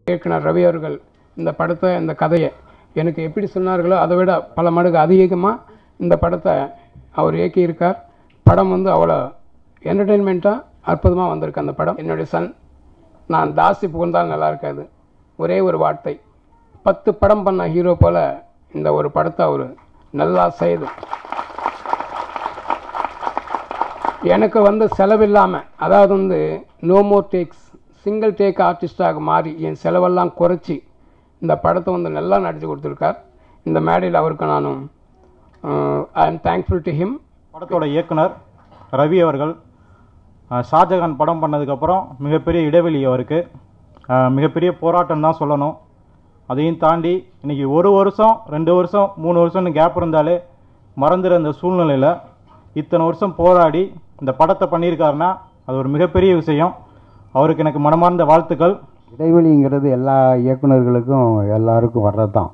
இயக்குனர் ரவி அவர்கள் இந்த படத்தை இந்த கதையை எனக்கு எப்படி சொன்னார்களோ அதை விட பல மடங்கு அதிகமாக இந்த படத்தை அவர் இயக்கியிருக்கார் படம் வந்து அவ்வளோ என்டர்டெயின்மெண்ட்டாக அற்புதமாக வந்திருக்கு அந்த படம் என்னுடைய சன் நான் தாசி புகழ்ந்தால் நல்லா இருக்காது ஒரே ஒரு வார்த்தை பத்து படம் பண்ண ஹீரோ போல் இந்த ஒரு படத்தை அவர் நல்லா செய்து எனக்கு வந்து செலவில்லாமல் அதாவது வந்து no more takes single take ஆர்டிஸ்டாக மாறி என் செலவெல்லாம் குறைச்சி இந்த படத்தை வந்து நல்லா நடித்து கொடுத்துருக்கார் இந்த மேடையில் அவருக்கு நானும் I am thankful to him படத்தோட இயக்குனர் ரவி அவர்கள் அஹ், ஷாஜகான் படம் பண்ணதுக்கப்புறம் மிகப்பெரிய இடைவெளி அவருக்கு அஹ், மிகப்பெரிய போராட்டம் தான் சொல்லணும் அதையும் தாண்டி இன்னைக்கு ஒரு வருஷம் ரெண்டு வருஷம் மூணு வருஷம்னு கேப் இருந்தாலே மறந்துற இந்த சூழ்நிலையில் இத்தனை வருஷம் போராடி இந்த படத்தை பண்ணியிருக்காருன்னா அது ஒரு மிகப்பெரிய விஷயம் அவருக்கு எனக்கு மனமார்ந்த வாழ்த்துக்கள் இடைவெளிங்கிறது எல்லா இயக்குனர்களுக்கும் எல்லாருக்கும் வர்றது தான்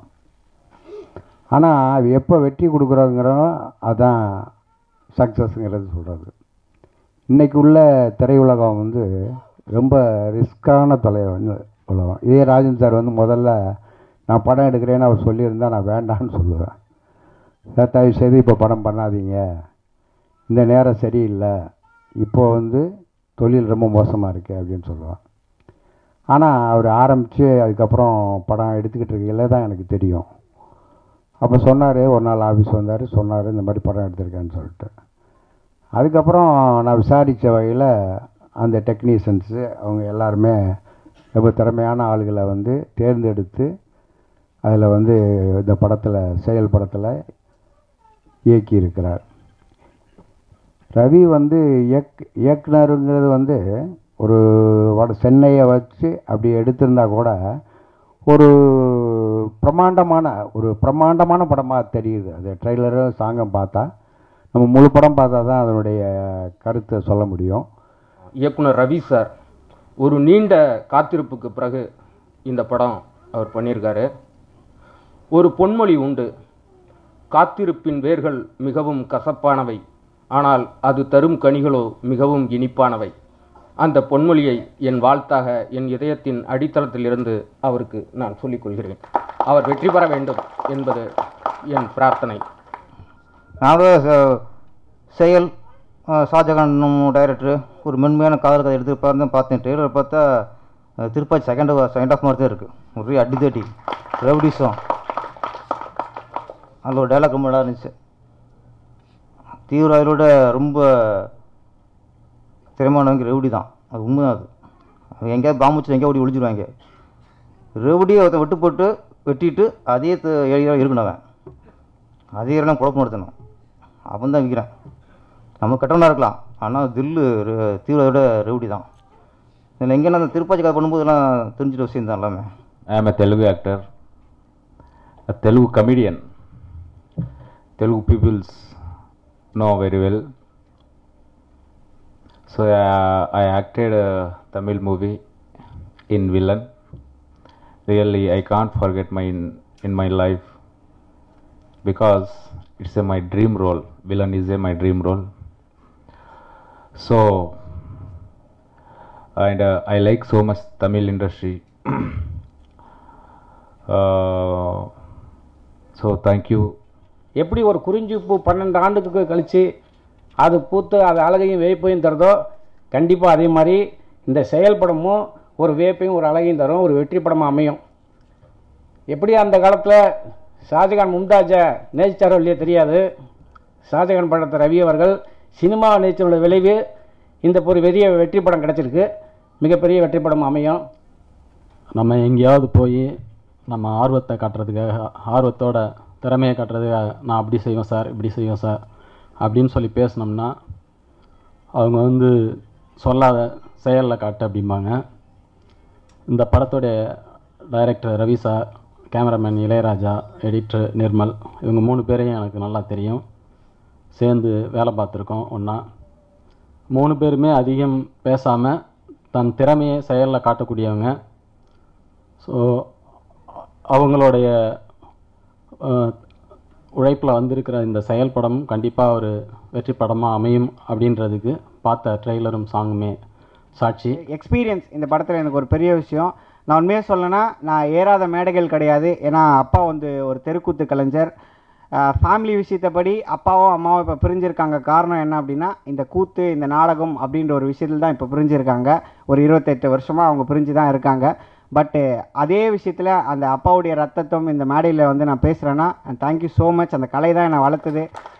ஆனால் எப்போ வெற்றி கொடுக்குறோங்கிறோம் அதான் சக்ஸஸ்ங்கிறது சொல்கிறது இன்றைக்கி உள்ள திரையுலகம் வந்து ரொம்ப ரிஸ்க்கான தொலை உலகம் இதே ராஜன் சார் வந்து முதல்ல நான் படம் எடுக்கிறேன்னு அவர் சொல்லியிருந்தா நான் வேண்டான்னு சொல்லுவேன் "சார், தயவு செய்து இப்போ படம் பண்ணாதீங்க இந்த நேரம் சரியில்லை இப்போ வந்து தொழில் ரொம்ப மோசமாக இருக்குது அப்படின்னு சொல்லுவேன் ஆனால் அவர் ஆரம்பித்து அதுக்கப்புறம் படம் எடுத்துக்கிட்டு இருக்கையில தான் எனக்கு தெரியும் அப்போ சொன்னார் ஒரு நாள் ஆஃபீஸ் வந்தார் சொன்னார் இந்த மாதிரி படம் எடுத்திருக்கேன்னு சொல்லிட்டு அதுக்கப்புறம் நான் விசாரித்த வகையில் அந்த டெக்னீஷியன்ஸு அவங்க எல்லாருமே ரொம்ப திறமையான ஆளுகளை வந்து தேர்ந்தெடுத்து அதில் வந்து இந்த படத்தில் செயல் படத்தில் இயக்கியிருக்கிறார் ரவி வந்து இயக் இயக்குனருங்கிறது வந்து ஒரு வட சென்னையை வச்சு அப்படி எடுத்திருந்தா கூட ஒரு பிரமாண்டமான ஒரு பிரமாண்டமான படமாக தெரியுது அது ட்ரெய்லரும் சாங்கம் பார்த்தா நம்ம முழு படம் பார்த்தா தான் அதனுடைய கருத்தை சொல்ல முடியும் இயக்குனர் ரவி சார் ஒரு நீண்ட காத்திருப்புக்கு பிறகு இந்த படம் அவர் பண்ணியிருக்காரு ஒரு பொன்மொழி உண்டு காத்திருப்பின் வேர்கள் மிகவும் கசப்பானவை ஆனால் அது தரும் கனிகளோ மிகவும் இனிப்பானவை அந்த பொன்மொழியை என் வாழ்த்தாக என் இதயத்தின் அடித்தளத்திலிருந்து அவருக்கு நான் சொல்லிக் கொள்கிறேன் அவர் வெற்றி பெற வேண்டும் என்பது என் பிரார்த்தனை நான் தான் ச- செயல் அஹ், ஷாஜகான் டைரக்டர் ஒரு மென்மையான காதல் கதை எடுத்துருப்பாருன்னு தான் பார்த்தேன் ட்ரெய்லர் பார்த்தா ah, Thiruppachi second second half மாதிரி தான் இருக்குது ஒரே அடி தட்டி ரெவடிசம் அதில் ஒரு டைலாக் ரொம்ப நல்லா இருந்துச்சு தீவிரவாதிகளோட ரொம்ப திறமானவங்க ரெவடி தான் அது உண்மை தான் அது அது எங்கேயாவது பாம்பு வச்சு எங்கேயா ஓடி ஒளிஞ்சிருவாங்க ரெவடியை ஒருத்தன் விட்டு போட்டு வெட்டிட்டு அதே த- ஏரியாவில் இருக்கணும் அவன் அதே ஏரியாலாம் குழப்பம் நடத்தணும் அவன் தான் விற்கிறான் நம்ம கெட்டவனாக இருக்கலாம் ஆனால் தில்லு ர- தீவிரவாதியோட ரெவடி தான் இதில் எங்கேனா அந்த திருப்பாச்சி கதை பண்ணும்போதெல்லாம் தெரிஞ்சிட்ட விஷயம் தான் எல்லாமே I am a Telugu actor, a Telugu comedian. Telugu peoples know very well. So uh, I acted a Tamil movie in villain. Really, I can't forget my in, in my life because it's a, my dream role. Villain is a, my dream role. So, and uh, I like so much Tamil industry. uh, so thank you எப்படி ஒரு குறிஞ்சி பூ பன்னெண்டு ஆண்டுக்கு கழித்து அது பூத்து அது அழகையும் வேப்பையும் தருதோ கண்டிப்பாக அதே மாதிரி இந்த செயல்படமும் ஒரு வேப்பையும் ஒரு அழகையும் தரும் ஒரு வெற்றி படமாக அமையும் எப்படி அந்த காலத்தில் ஷாஜகான் மும்தாஜை நேசிச்சாரோ இல்லையோ தெரியாது ஷாஜகான் படத்தை ரவி அவர்கள் சினிமா நேச்சரோட விளைவு இந்த ஒரு பெரிய வெற்றி படம் கிடச்சிருக்கு மிகப்பெரிய வெற்றி படம் அமையும் நம்ம எங்கேயாவது போய் நம்ம ஆர்வத்தை காட்டுறதுக்காக ஆர்வத்தோட திறமையை காட்டுறதுக்காக நான் அப்படி செய்வேன் சார் இப்படி செய்வேன் சார் அப்படின்னு சொல்லி பேசினோம்னா அவங்க வந்து சொல்லாத செயலில் காட்டு அப்படிம்பாங்க இந்த படத்துடைய director Ravi sir cameraman Ilaiyaraaja editor Nirmal இவங்க மூணு பேரையும் எனக்கு நல்லா தெரியும் சேர்ந்து வேலை பார்த்துருக்கோம் ஒன்றா மூணு பேருமே அதிகம் பேசாமல் தன் திறமையை செயலில் காட்டக்கூடியவங்க ஸோ அவங்களுடைய உழைப்பில் வந்திருக்கிற இந்த செயல்படம் கண்டிப்பாக ஒரு வெற்றி படமாக அமையும் அப்படின்றதுக்கு பார்த்த ட்ரெய்லரும் சாங்குமே சாட்சி எக்ஸ்பீரியன்ஸ் இந்த படத்தில் எனக்கு ஒரு பெரிய விஷயம் நான் உண்மையாக சொல்லணும்னா நான் ஏறாத மேடைகள் கிடையாது ஏன்னா அப்பா வந்து ஒரு தெருக்கூத்து கலைஞர் ஃபேமிலி விஷயத்தைப்படி அப்பாவும் அம்மாவும் இப்போ பிரிஞ்சிருக்காங்க காரணம் என்ன அப்படின்னா இந்த கூத்து இந்த நாடகம் அப்படின்ற ஒரு விஷயத்தில் தான் இப்போ பிரிஞ்சிருக்காங்க ஒரு இருபத்தெட்டு வருஷமாக அவங்க பிரிஞ்சு தான் இருக்காங்க பட்டு அதே விஷயத்தில் அந்த அப்பாவுடைய ரத்தத்துவம் இந்த மேடையில் வந்து நான் பேசுகிறேன்னா தேங்க்யூ ஸோ மச் அந்த கலை தான் என்னை வளர்த்துது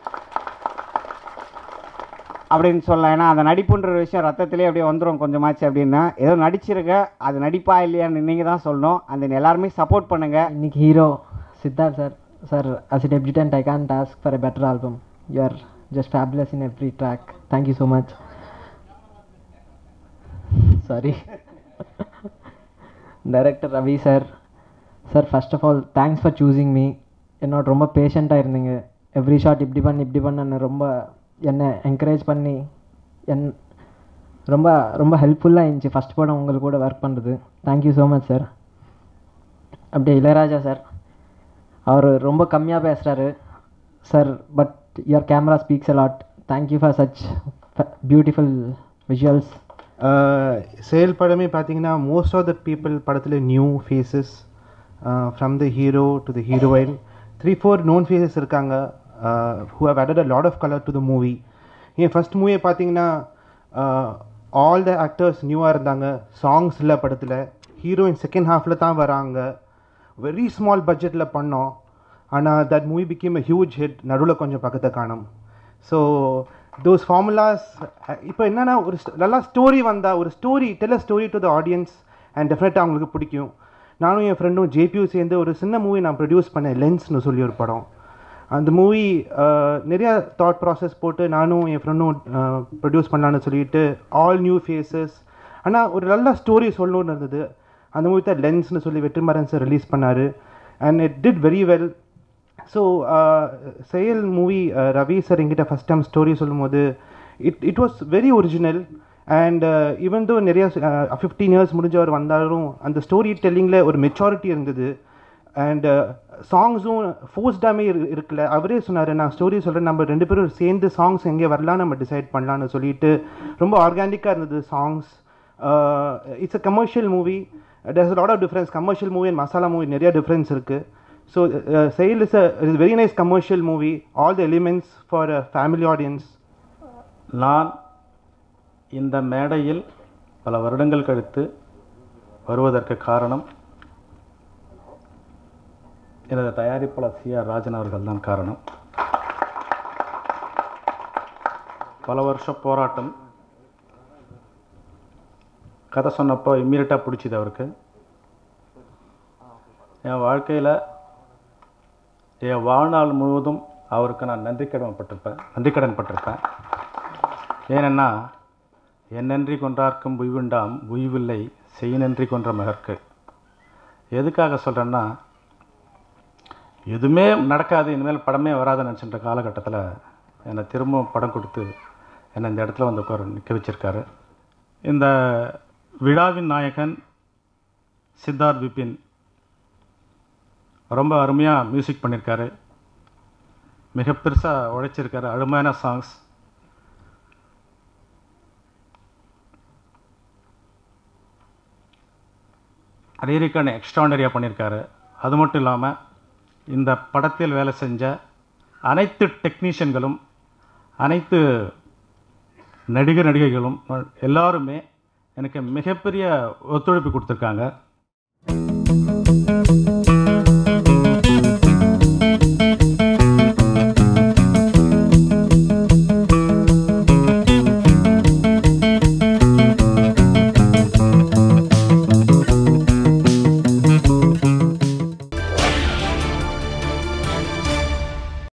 அப்படின்னு சொல்லலாம் ஏன்னா அந்த நடிப்புன்ற ஒரு விஷயம் ரத்தத்திலே அப்படியே வந்துடும் கொஞ்சமாச்சு அப்படின்னா ஏதோ நடிச்சிருக்க அது நடிப்பா இல்லையான்னு நீங்கள் தான் சொல்லணும் அந்த எல்லாருமே சப்போர்ட் பண்ணுங்கள் இன்னைக்கு hero Siddharth sir sir as a debutant I can't ask for a better album you are just fabulous in every track thank you so much sorry director Ravi sir sir first of all thanks for choosing me என்னோட ரொம்ப பேஷண்ட்டாக இருந்தீங்க every shot இப்படி பண்ணு இப்படி பண்ணு ரொம்ப என்னை encourage பண்ணி என் ரொம்ப ரொம்ப ஹெல்ப்ஃபுல்லாக இருந்துச்சு ஃபஸ்ட் படம் உங்களுக்கு கூட ஒர்க் பண்ணுறது தேங்க்யூ ஸோ மச் சார் அப்படியே இளையராஜா சார் அவர் ரொம்ப கம்மியாக பேசுகிறாரு sir but your camera speaks a lot thank you for such beautiful visuals Seyal படமே பார்த்தீங்கன்னா மோஸ்ட் ஆஃப் த பீப்புள் படத்தில் new faces from the hero to the heroine three four known faces இருக்காங்க who have added a lot of color to the movie என் first மூவியை பார்த்தீங்கன்னா all the actors நியூவாக இருந்தாங்க songs இல்லை படத்தில் heroine second ஹாஃபில் தான் வராங்க வெரி ஸ்மால் பட்ஜெட்டில் பண்ணோம் ஆனால் that movie became a huge hit நடுவில் கொஞ்சம் பக்கத்தை காணும் ஸோ தோஸ் ஃபார்முலாஸ் இப்போ என்னென்னா ஒரு st- நல்லா ஸ்டோரி வந்தால் ஒரு story tell story to the audience and டெஃபினட்டாக அவங்களுக்கு பிடிக்கும் நானும் என் ஃப்ரெண்டும் ஜேபியும் சேர்ந்து ஒரு சின்ன மூவி நான் ப்ரொடியூஸ் பண்ணேன் லென்ஸ்னு சொல்லி ஒரு படம் அந்த மூவி நிறையா தாட் ப்ராசஸ் போட்டு நானும் என் ஃப்ரெண்டும் ப்ரொடியூஸ் பண்ணலான்னு சொல்லிட்டு ஆல் நியூ ஃபேஸஸ் ஆனால் ஒரு நல்ல ஸ்டோரி சொல்லணும்னு இருந்தது அந்த மூவி தான் லென்ஸ்னு சொல்லி வெற்றிமாறன் சார் ரிலீஸ் பண்ணார் and it did very well so Seyal movie Ravi sir எங்கிட்ட ஃபஸ்ட் டைம் ஸ்டோரி சொல்லும்போது it it was very original and even though நிறைய ஃபிஃப்டீன் இயர்ஸ் முடிஞ்சவர் வந்தாலும் அந்த ஸ்டோரி டெல்லிங்கில் ஒரு மெச்சாரிட்டி இருந்தது அண்ட் சாங்ஸும் ஃபோர்ஸ்டாமே இருக்குல்ல அவரே சொன்னார் நான் ஸ்டோரி சொல்கிறேன் நம்ம ரெண்டு பேரும் சேர்ந்து சாங்ஸ் எங்கே வரலாம் நம்ம டிசைட் பண்ணலான்னு சொல்லிட்டு ரொம்ப ஆர்கானிக்காக இருந்தது songs it's a commercial movie there's lot of difference commercial movie and masala movie நிறைய டிஃப்ரென்ஸ் இருக்குது so Seyal is a is very nice commercial movie all the elements for a family audience நான் இந்த மேடையில் பல வருடங்கள் கழித்து வருவதற்கு காரணம் எனது தயாரிப்பாளர் சி ஆர் ராஜன் அவர்கள் தான் காரணம் பல வருஷ போராட்டம் கதை சொன்னப்போ இம்மீடியட்டாக பிடிச்சிது அவருக்கு என் வாழ்க்கையில் என் வாழ்நாள் முழுவதும் அவருக்கு நான் நன்றி கடன் பட்டிருப்பேன் நன்றி கடன் பட்டிருப்பேன் ஏனென்னா என் நன்றி கொன்றார்க்கும் உய்வுண்டாம் உய்வில்லை செய் நன்றி கொன்ற மகற்கு எதுக்காக சொல்கிறேன்னா எதுவுமே நடக்காது இனிமேல் படமே வராதுன்னு நினச்சின்ற காலகட்டத்தில் என்னை திரும்ப படம் கொடுத்து என்னை இந்த இடத்துல வந்து உட்கார நிற்க வச்சிருக்காரு இந்த விழாவின் நாயகன் சித்தார்த் விபின் ரொம்ப அருமையாக மியூசிக் பண்ணியிருக்காரு மிக பெருசாக உழைச்சிருக்காரு அருமையான சாங்ஸ் ரீரிக்கன் எக்ஸ்ட்ராடனரியாக பண்ணியிருக்காரு அது மட்டும் இல்லாமல் இந்த படத்தில் வேலை செஞ்ச அனைத்து டெக்னீஷியன்களும் அனைத்து நடிகர் நடிகைகளும் எல்லாருமே எனக்கு மிகப்பெரிய ஒத்துழைப்பு கொடுத்துருக்காங்க